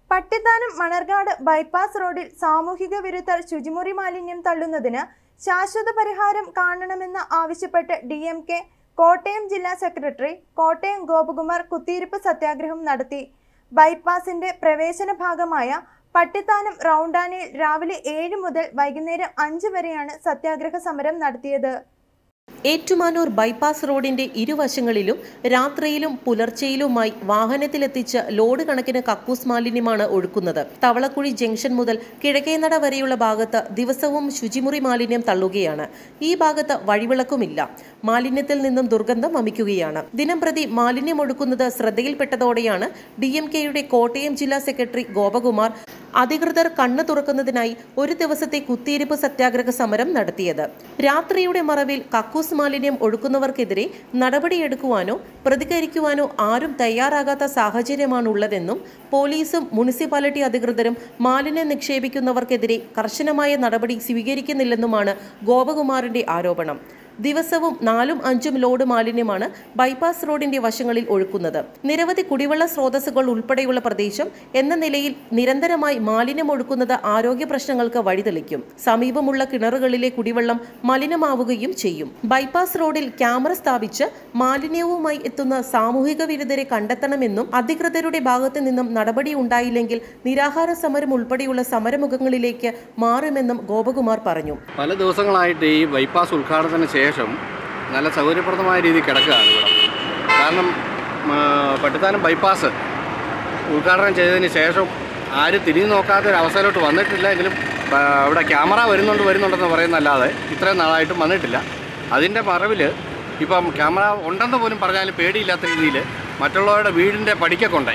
Pattithanam Manarcad bypass റോഡിൽ സാമൂഹിക വിരുദ്ധർ ശുചിമുറി മാലിന്യം തള്ളുന്നതിന് ശാശ്വത പരിഹാരം കാണണമെന്ന് ആവശ്യപ്പെട്ട് ഡി എം കെ കോട്ടയം ജില്ലാ സെക്രട്ടറി കോട്ടയം ഗോപകുമാർ കുത്തിയിരിപ്പ് സത്യാഗ്രഹം നടത്തി ബൈപ്പാസിന്റെ പ്രവേശന ഭാഗമായ പട്ടിത്താനം റൗണ്ടാനയിൽ രാവിലെ ഏഴ് മുതൽ വൈകുന്നേരം അഞ്ച് വരെയാണ് സത്യാഗ്രഹ സമരം നടത്തിയത് ഏറ്റുമാനൂർ ബൈപ്പാസ് റോഡിന്റെ ഇരുവശങ്ങളിലും രാത്രിയിലും പുലർച്ചെയിലുമായി വാഹനത്തിലെത്തിച്ച് ലോഡ് കണക്കിന് കക്കൂസ് മാലിന്യമാണ് ഒഴുക്കുന്നത് തവളക്കുഴി ജംഗ്ഷൻ മുതൽ കിഴക്കേനട വരെയുള്ള ഭാഗത്ത് ദിവസവും ശുചിമുറി മാലിന്യം തള്ളുകയാണ് ഈ ഭാഗത്ത് വഴിവിളക്കുമില്ല മാലിന്യത്തിൽ നിന്നും ദുർഗന്ധം വമിക്കുകയാണ് ദിനംപ്രതി മാലിന്യം ഒഴുക്കുന്നത് ശ്രദ്ധയിൽപ്പെട്ടതോടെയാണ് ഡി എം കെയുടെ കോട്ടയം ജില്ലാ സെക്രട്ടറി ഗോപകുമാർ അധികൃതർ കണ്ണു തുറക്കുന്നതിനായി ഒരു ദിവസത്തെ കുത്തിയിരിപ്പ് സത്യാഗ്രഹ സമരം നടത്തിയത് രാത്രിയുടെ മറവിൽ കക്കൂസ് മാലിന്യം ഒഴുക്കുന്നവർക്കെതിരെ നടപടിയെടുക്കുവാനോ പ്രതികരിക്കുവാനോ ആരും തയ്യാറാകാത്ത സാഹചര്യമാണുള്ളതെന്നും പോലീസും മുനിസിപ്പാലിറ്റി അധികൃതരും മാലിന്യം നിക്ഷേപിക്കുന്നവർക്കെതിരെ കർശനമായ നടപടി സ്വീകരിക്കുന്നില്ലെന്നുമാണ് ഗോപകുമാറിന്റെ ആരോപണം ദിവസവും നാലും അഞ്ചും ലോഡ് മാലിന്യമാണ് ബൈപ്പാസ് റോഡിന്റെ വശങ്ങളിൽ ഒഴുക്കുന്നത് നിരവധി കുടിവെള്ള സ്രോതസ്സുകൾ ഉൾപ്പെടെയുള്ള പ്രദേശം എന്ന നിലയിൽ നിരന്തരമായി മാലിന്യം ഒഴുക്കുന്നത് ആരോഗ്യ പ്രശ്നങ്ങൾക്ക് വഴിതെളിക്കും സമീപമുള്ള കിണറുകളിലെ കുടിവെള്ളം മലിനമാവുകയും ചെയ്യും ബൈപ്പാസ് റോഡിൽ ക്യാമറ സ്ഥാപിച്ച് മാലിന്യവുമായി എത്തുന്ന സാമൂഹിക വിരുദ്ധരെ കണ്ടെത്തണമെന്നും അധികൃതരുടെ ഭാഗത്തു നിന്നും നടപടി ഉണ്ടായില്ലെങ്കിൽ നിരാഹാര സമരം ഉൾപ്പെടെയുള്ള സമരമുഖങ്ങളിലേക്ക് മാറുമെന്നും ഗോപകുമാർ പറഞ്ഞു പല ദിവസങ്ങളായിട്ട് ഈ ബൈപ്പാസ് ഉദ്ഘാടനത്തിന് ശേഷം നല്ല സൗകര്യപ്രദമായ രീതിയിൽ കിടക്കുകയാണ് ഇവിടെ കാരണം ആ, പട്ടിത്താനം ബൈപ്പാസ് ഉദ്ഘാടനം ചെയ്തതിന് ശേഷം ആരും തിരിഞ്ഞു നോക്കാത്ത ഒരു അവസ്ഥയിലോട്ട് വന്നിട്ടില്ല എങ്കിലും ആ, ഇവിടെ ക്യാമറ വരുന്നുണ്ട് വരുന്നുണ്ടെന്ന് പറയുന്നല്ലാതെ ഇത്രയും നാളായിട്ടും വന്നിട്ടില്ല അതിൻ്റെ മറവിൽ ഇപ്പം ക്യാമറ ഉണ്ടെന്ന് പോലും പറഞ്ഞാലും പേടിയില്ലാത്ത രീതിയിൽ മറ്റുള്ളവരുടെ വീടിൻ്റെ പടിക്കൊക്കെ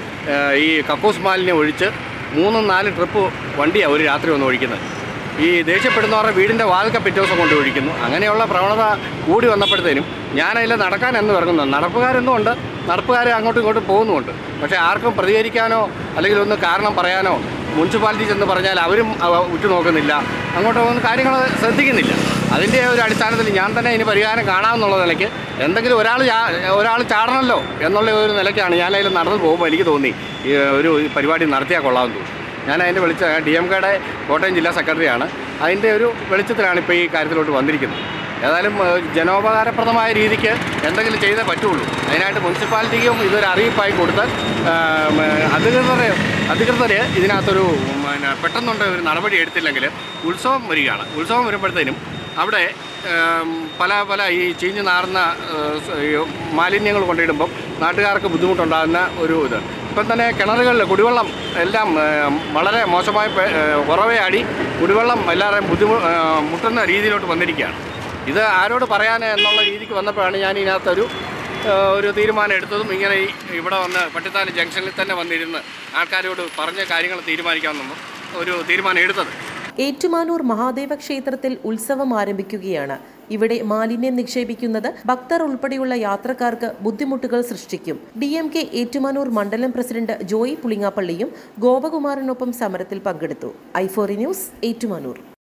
ഈ കക്കൂസ് മാലിന്യം ഒഴിച്ച് മൂന്നും നാലും ട്രിപ്പ് വണ്ടിയാണ് ഒരു രാത്രി വന്ന് ഒഴിക്കുന്നത് ഈ ദേഷ്യപ്പെടുന്നവരുടെ വീടിൻ്റെ വാതിൽക്ക പിറ്റേ ദിവസം കൊണ്ട് ഒഴിക്കുന്നു അങ്ങനെയുള്ള പ്രവണത കൂടി വന്നപ്പോഴത്തേനും ഞാനതിൽ നടക്കാൻ എന്ന് ഇറങ്ങുന്നു നടപ്പുകാരെന്നും ഉണ്ട് നടപ്പുകാർ അങ്ങോട്ടും ഇങ്ങോട്ടും പോകുന്നുമുണ്ട് പക്ഷേ ആർക്കും പ്രതികരിക്കാനോ അല്ലെങ്കിൽ ഒന്ന് കാരണം പറയാനോ മുനിസിപ്പാലിറ്റി ചെന്ന് പറഞ്ഞാൽ അവരും അവ ഉറ്റുനോക്കുന്നില്ല അങ്ങോട്ട് പോകുന്ന കാര്യങ്ങൾ ശ്രദ്ധിക്കുന്നില്ല അതിൻ്റെ ഒരു അടിസ്ഥാനത്തിൽ ഞാൻ തന്നെ ഇതിന് പരിഹാരം കാണാമെന്നുള്ള നിലയ്ക്ക് എന്തെങ്കിലും ഒരാൾ ഒരാൾ ചാടണമല്ലോ എന്നുള്ള ഒരു നിലയ്ക്കാണ് ഞാൻ അതിൽ നടന്നു പോകുമ്പോൾ എനിക്ക് തോന്നി ഈ ഒരു പരിപാടി നടത്തിയാൽ കൊള്ളാമെന്ന് തോന്നി ഞാൻ അതിൻ്റെ വെളിച്ച ഡി എം കെയുടെ കോട്ടയം ജില്ലാ സെക്രട്ടറിയാണ് അതിൻ്റെ ഒരു വെളിച്ചത്തിലാണ് ഇപ്പോൾ ഈ കാര്യത്തിലോട്ട് വന്നിരിക്കുന്നത് ഏതായാലും ഏഹ്, ജനോപകാരപ്രദമായ രീതിക്ക് എന്തെങ്കിലും ചെയ്തേ പറ്റുള്ളൂ അതിനായിട്ട് മുനിസിപ്പാലിറ്റിക്കും ഇതൊരു അറിയിപ്പായി കൊടുത്ത് ഏഹ്, അധികൃതരെ അധികൃതർ ഇതിനകത്തൊരു പിന്നെ പെട്ടെന്നുണ്ട് ഒരു നടപടി എടുത്തില്ലെങ്കിൽ ഉത്സവം വരികയാണ് ഉത്സവം വരുമ്പോഴത്തേനും അവിടെ ഏം, പല പല ഈ ചീഞ്ഞു നാറുന്ന ഏഹ്, സ് ഈ മാലിന്യങ്ങൾ കൊണ്ടിടുമ്പം നാട്ടുകാർക്ക് ബുദ്ധിമുട്ടുണ്ടാകുന്ന ഒരു ഇത് ഇപ്പം തന്നെ കിണറുകളിൽ കുടിവെള്ളം എല്ലാം ഏം, വളരെ മോശമായ പെ- ഏഹ്, കുറവേ അടി കുടിവെള്ളം എല്ലാവരെയും ബുദ്ധിമു ഏഹ്, മുട്ടുന്ന രീതിയിലോട്ട് വന്നിരിക്കുകയാണ് ഇത് ആരോട് പറയാൻ എന്നുള്ള രീതിക്ക് വന്നപ്പോഴാണ് ഞാൻ ഇതിനകത്തൊരു ഏഹ്, ഒരു തീരുമാനം എടുത്തതും ഇങ്ങനെ ഈ ഇവിടെ വന്ന് പട്ടിത്താനം ജംഗ്ഷനിൽ തന്നെ വന്നിരുന്ന് ആൾക്കാരോട് പറഞ്ഞ കാര്യങ്ങൾ തീരുമാനിക്കാമെന്നും ഒരു തീരുമാനം എടുത്തത് ഏറ്റുമാനൂർ മഹാദേവ ക്ഷേത്രത്തിൽ ഉത്സവം ആരംഭിക്കുകയാണ് ഇവിടെ മാലിന്യം നിക്ഷേപിക്കുന്നത് ഭക്തർ ഉൾപ്പെടെയുള്ള യാത്രക്കാർക്ക് ബുദ്ധിമുട്ടുകൾ സൃഷ്ടിക്കും ഡി എം കെ ഏറ്റുമാനൂർ മണ്ഡലം പ്രസിഡന്റ് ജോയി പുളിങ്ങാപ്പള്ളിയും ഗോപകുമാറിനൊപ്പം സമരത്തിൽ പങ്കെടുത്തു ഐഫോറി ന്യൂസ് ഏറ്റുമാനൂർ